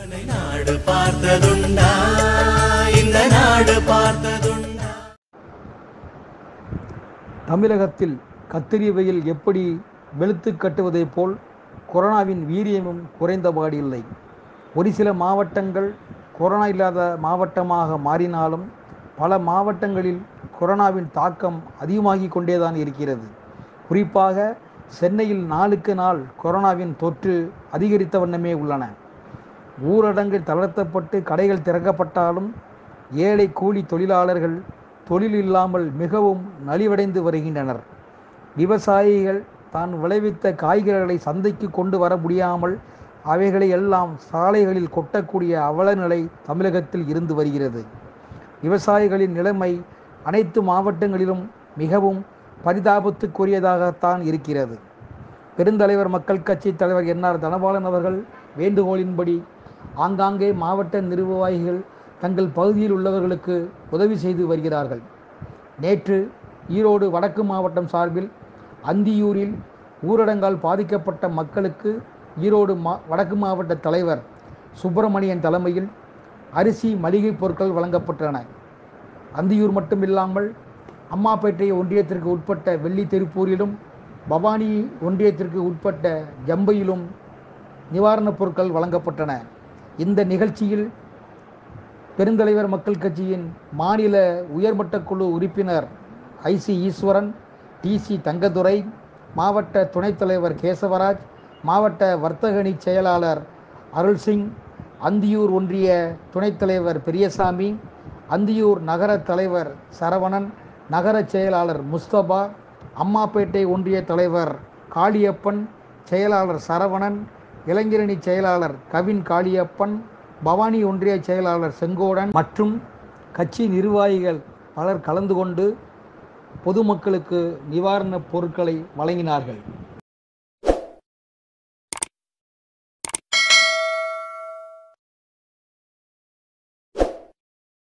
நாடு பார்த்ததுண்டா இந்த நாடு பார்த்ததுண்டா தமிழகத்தில் கத்திரி வெயில் எப்படி வெளுத்து கட்டுவதைப் போல் கொரோனாவின் வீரியமும் குறைந்தபாடு இல்லை ஒரு சில மாவட்டங்கள் கொரோனா இல்லாத மாவட்டமாக மாறினாலும் பல மாவட்டங்களில் கொரோனாவின் தாக்கம் அதிகமாகிக் கொண்டேதான் இருக்கிறது குறிப்பாக சென்னையில் நாளுக்கு நாள் கொரோனாவின் தொற்று அதிகரித்த வண்ணமே உள்ளன ஊரடங்கு தளர்த்தப்பட்டு கடைகள் திறக்கப்பட்டாலும் ஏழை கூலி தொழிலாளர்கள் தொழில் இல்லாமல் மிகவும் நலிவடைந்து வருகின்றனர் விவசாயிகள் தான் விளைவித்த காய்கறிகளை சந்தைக்கு கொண்டு வர முடியாமல் அவைகளை எல்லாம் சாலைகளில் கொட்டக்கூடிய அவல நிலை தமிழகத்தில் இருந்து வருகிறது விவசாயிகளின் நிலைமை அனைத்து மாவட்டங்களிலும் மிகவும் பரிதாபத்துக்குரியதாகத்தான் இருக்கிறது பெருந்தலைவர் மக்கள் கட்சி தலைவர் என்ஆர் தனபாலன் அவர்கள் வேண்டுகோளின்படி ஆங்காங்கே மாவட்ட நிர்வாகிகள் தங்கள் பகுதியில் உள்ளவர்களுக்கு உதவி செய்து வருகிறார்கள் நேற்று ஈரோடு வடக்கு மாவட்டம் சார்பில் அந்தியூரில் ஊரடங்கால் பாதிக்கப்பட்ட மக்களுக்கு ஈரோடு மா வடக்கு மாவட்ட தலைவர் சுப்பிரமணியன் தலைமையில் அரிசி மளிகை பொருட்கள் வழங்கப்பட்டன அந்தியூர் மட்டுமில்லாமல் அம்மாப்பேட்டை ஒன்றியத்திற்கு உட்பட்ட வெள்ளி திருப்பூரிலும் பவானி ஒன்றியத்திற்கு உட்பட்ட ஜம்பையிலும் நிவாரணப் பொருட்கள் வழங்கப்பட்டன இந்த நிகழ்ச்சியில் பெருந்தலைவர் மக்கள் கட்சியின் மாநில உயர்மட்ட குழு உறுப்பினர் ஐசி ஈஸ்வரன் டிசி தங்கதுரை மாவட்ட துணைத் தலைவர் கேசவராஜ் மாவட்ட வர்த்தகணி செயலாளர் அருள்சிங் அந்தியூர் ஒன்றிய துணைத் தலைவர் பெரியசாமி அந்தியூர் நகர தலைவர் சரவணன் நகர செயலாளர் முஸ்தபா அம்மாப்பேட்டை ஒன்றிய தலைவர் காளியப்பன் செயலாளர் சரவணன் இளைஞரணி செயலாளர் கவின் காளியப்பன் பவானி ஒன்றிய செயலாளர் செங்கோடன் மற்றும் கட்சி நிர்வாகிகள் பலர் கலந்து கொண்டு பொதுமக்களுக்கு நிவாரணப் பொருட்களை வழங்கினார்கள்